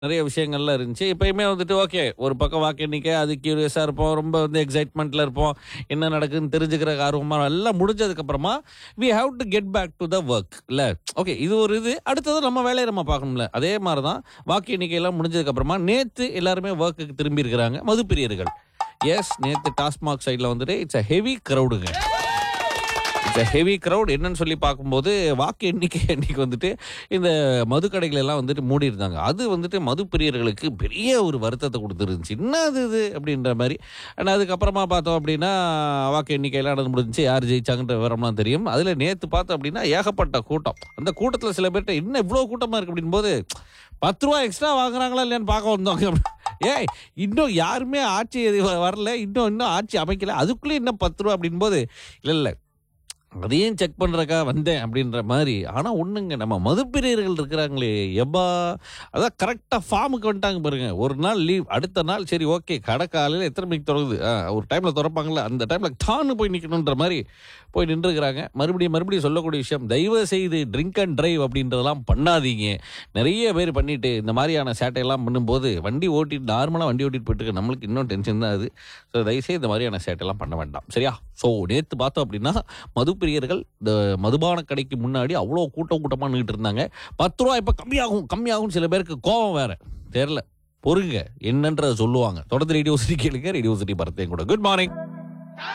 நிறைய விஷயங்கள்லாம் இருந்துச்சு இப்பயுமே வந்துட்டு ஓகே ஒரு பக்கம் வாக்கு எண்ணிக்கை அது கியூரியஸாக இருப்போம் ரொம்ப வந்து எக்ஸைட்மெண்ட்டில் இருப்போம் என்ன நடக்குதுன்னு தெரிஞ்சுக்கிற ஆர்வமாக எல்லாம் முடிஞ்சதுக்கப்புறமா we have to get back to the work இல்லை ஓகே இது ஒரு இது அடுத்தது நம்ம வேலையை நம்ம பார்க்கணும்ல அதே மாதிரி தான் வாக்கு எண்ணிக்கையெல்லாம் முடிஞ்சதுக்கப்புறமா நேற்று எல்லாருமே ஒர்க்குக்கு திரும்பி இருக்கிறாங்க மதுப்பிரியர்கள் எஸ் நேற்று டாஸ்மாக் சைடில் வந்துட்டு இட்ஸ் அ ஹெவி க்ரௌடுங்க இட்ஸ் ஹெவி க்ரௌட் என்னன்னு சொல்லி பார்க்கும்போது வாக்கு எண்ணிக்கை அன்னைக்கு வந்துட்டு இந்த மது கடைகள் எல்லாம் வந்துட்டு மூடி இருந்தாங்க அது வந்துட்டு மது பிரியர்களுக்கு பெரிய ஒரு வருத்தத்தை கொடுத்துருந்துச்சு என்ன அது இது அப்படின்ற மாதிரி அண்ட் அதுக்கப்புறமா பார்த்தோம் அப்படின்னா வாக்கு எண்ணிக்கையெல்லாம் நடந்து முடிஞ்சுச்சு யார் ஜெயிச்சாங்கன்ற விவரம்லாம் தெரியும் அதில் நேற்று பார்த்தோம் அப்படின்னா ஏகப்பட்ட கூட்டம் அந்த கூட்டத்தில் சில பேர்கிட்ட என்ன இவ்வளோ கூட்டமாக இருக்கு அப்படின் போது பத்து ரூபா எக்ஸ்ட்ரா வாங்குறாங்களா இல்லையான்னு பார்க்க வந்தவங்க ஏய் இன்னும் யாருமே ஆட்சி இது வரல இன்னும் இன்னும் ஆட்சி அமைக்கல அதுக்குள்ளே இன்னும் பத்து ரூபா அப்படின் போது இல்லை இல்லை அதையும் செக் பண்ணுறக்கா வந்தேன் அப்படின்ற மாதிரி ஆனால் ஒன்றுங்க நம்ம மதுப்பிரியர்கள் இருக்கிறாங்களே எப்பா அதான் கரெக்டாக ஃபார்முக்கு வந்துட்டாங்க பாருங்க ஒரு நாள் லீவ் அடுத்த நாள் சரி ஓகே கடை காலையில் எத்தனை மணிக்கு திறக்குது ஆ, ஒரு டைமில் திறப்பாங்களே அந்த டைமில் டான்னு போய் நிற்கணுன்ற மாதிரி போய் நின்றுக்கிறாங்க மறுபடியும் மறுபடியும் சொல்லக்கூடிய விஷயம் தயவு செய்து ட்ரிங்க் அண்ட் டிரைவ் அப்படின்றதெல்லாம் பண்ணாதீங்க நிறைய பேர் பண்ணிட்டு இந்த மாதிரியான சேட்டையெல்லாம் பண்ணும்போது வண்டி ஓட்டிட்டு நார்மலாக வண்டி ஓட்டிட்டு போயிட்டு இருக்க நம்மளுக்கு இன்னும் டென்ஷன் தான் அது ஸோ தயவுசெய்து இந்த மாதிரியான சேட்டையெல்லாம் பண்ண வேண்டாம் சரியா ஸோ நேற்று பார்த்தோம் அப்படின்னா மதுப்பிரியர்கள் இந்த மதுபான கடைக்கு முன்னாடி அவ்வளோ கூட்டம் கூட்டமாக நின்றுட்டு இருந்தாங்க பத்து ரூபா இப்போ கம்மியாகும் கம்மியாகும் சில பேருக்கு கோபம் வேற தெரில பொறுங்க என்னன்றதை சொல்லுவாங்க தொடர்ந்து ரேடியோ சிட்டி கேளுங்க ரேடியோ சிட்டி பரத்தையும் கூட குட் மார்னிங்